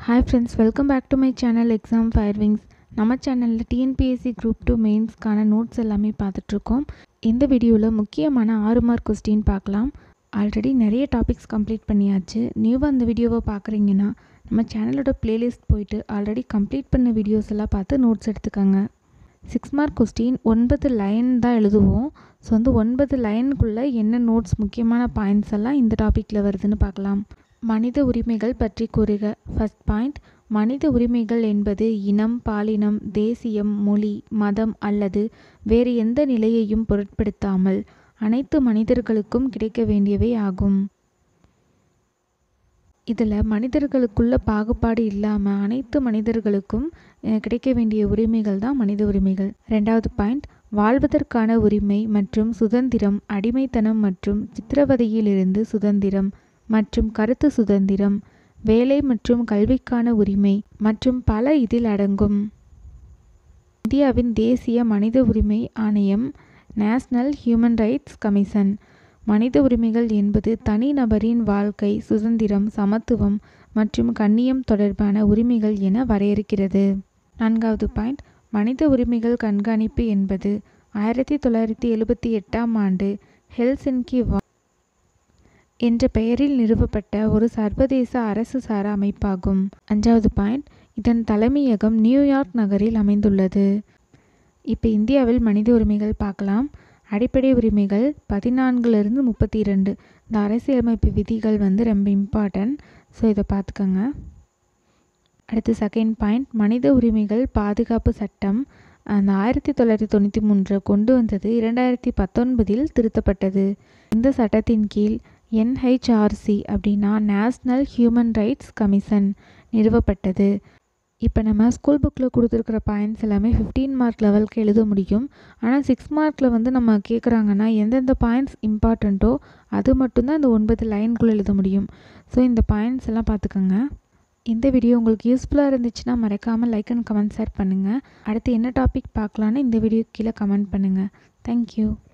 hi friends welcome back to my channel exam fire wings நம்ம சேனலில் TNPSC group two மெயின்ஸ்க்கான notes எல்லாமே பார்த்துட்ருக்கோம் இந்த வீடியோவில் முக்கியமான ஆறு மார்க் கொஸ்டின் பார்க்கலாம் ஆல்ரெடி நிறைய டாபிக்ஸ் கம்ப்ளீட் பண்ணியாச்சு நியூவாக அந்த வீடியோவை பார்க்குறீங்கன்னா நம்ம சேனலோட பிளேலிஸ்ட் போயிட்டு ஆல்ரெடி கம்ப்ளீட் பண்ண வீடியோஸ் எல்லாம் பார்த்து நோட்ஸ் எடுத்துக்கோங்க சிக்ஸ் மார்க் கொஸ்டின் ஒன்பது லைன் தான் எழுதுவோம் ஸோ வந்து ஒன்பது லைனுக்குள்ளே என்ன நோட்ஸ் முக்கியமான பாயிண்ட்ஸ் எல்லாம் இந்த டாப்பிக்கில் வருதுன்னு பார்க்கலாம் மனித உரிமைகள் பற்றி கூறுக ஃபர்ஸ்ட் பாயிண்ட் மனித உரிமைகள் என்பது இனம் பாலினம் தேசியம் மொழி மதம் அல்லது வேறு எந்த நிலையையும் பொருட்படுத்தாமல் அனைத்து மனிதர்களுக்கும் கிடைக்க வேண்டியவை ஆகும் இதில் மனிதர்களுக்குள்ள பாகுபாடு இல்லாமல் அனைத்து மனிதர்களுக்கும் அஹ், கிடைக்க வேண்டிய உரிமைகள் தான் மனித உரிமைகள் ரெண்டாவது பாயிண்ட் வாழ்வதற்கான உரிமை மற்றும் சுதந்திரம் அடிமைத்தனம் மற்றும் சித்திரவதையிலிருந்து சுதந்திரம் மற்றும் கருத்து சுதந்திரம் வேலை மற்றும் கல்விக்கான உரிமை மற்றும் பல இதில் அடங்கும் இந்தியாவின் தேசிய மனித உரிமை ஆணையம் நேஷனல் ஹியூமன் ரைட்ஸ் கமிஷன் மனித உரிமைகள் என்பது தனிநபரின் வாழ்க்கை சுதந்திரம் சமத்துவம் மற்றும் கண்ணியம் தொடர்பான உரிமைகள் என வரையறுக்கிறது நான்காவது பாயிண்ட் மனித உரிமைகள் கண்காணிப்பு என்பது ஆயிரத்தி தொள்ளாயிரத்தி எழுபத்தி எட்டாம் ஆண்டு ஹெல்சின்கி வா என்ற பெயரில் நிறுவப்பட்ட ஒரு சர்வதேச அரசு சாரா அமைப்பாகும் அஞ்சாவது பாயிண்ட் இதன் தலைமையகம் நியூயார்க் நகரில் அமைந்துள்ளது இப்போ இந்தியாவில் மனித உரிமைகள் பார்க்கலாம் அடிப்படை உரிமைகள் பதினான்குலேருந்து முப்பத்தி இரண்டு இந்த அரசியலமைப்பு விதிகள் வந்து ரொம்ப இம்பார்ட்டன்ட் ஸோ இதை பார்த்துக்கோங்க அடுத்து செகண்ட் பாயிண்ட் மனித உரிமைகள் பாதுகாப்பு சட்டம் அந்த ஆயிரத்தி தொள்ளாயிரத்தி தொண்ணூற்றி மூன்றை கொண்டு வந்தது இரண்டாயிரத்தி பத்தொன்பதில் திருத்தப்பட்டது இந்த சட்டத்தின் கீழ் என்ஹெச்ஆர்சி அப்படின்னா நேஷ்னல் ஹியூமன் ரைட்ஸ் கமிஷன் நிறுவப்பட்டது இப்போ நம்ம ஸ்கூல் புக்கில் கொடுத்துருக்குற பாயிண்ட்ஸ் எல்லாமே ஃபிஃப்டீன் மார்க் லெவலுக்கு எழுத முடியும் ஆனால் சிக்ஸ் மார்க்கில் வந்து நம்ம கேட்குறாங்கன்னா எந்தெந்த பாயிண்ட்ஸ் இம்பார்ட்டண்ட்டோ அது மட்டும்தான் இந்த ஒன்பது லைன்குள்ளே எழுத முடியும் ஸோ இந்த பாயிண்ட்ஸ் எல்லாம் பார்த்துக்கோங்க இந்த வீடியோ உங்களுக்கு யூஸ்ஃபுல்லாக இருந்துச்சுன்னா மறக்காமல் லைக் அண்ட் கமெண்ட் ஷேர் பண்ணுங்கள் அடுத்து என்ன டாபிக் பார்க்கலான்னு இந்த வீடியோ கீழே கமெண்ட் பண்ணுங்கள் தேங்க்யூ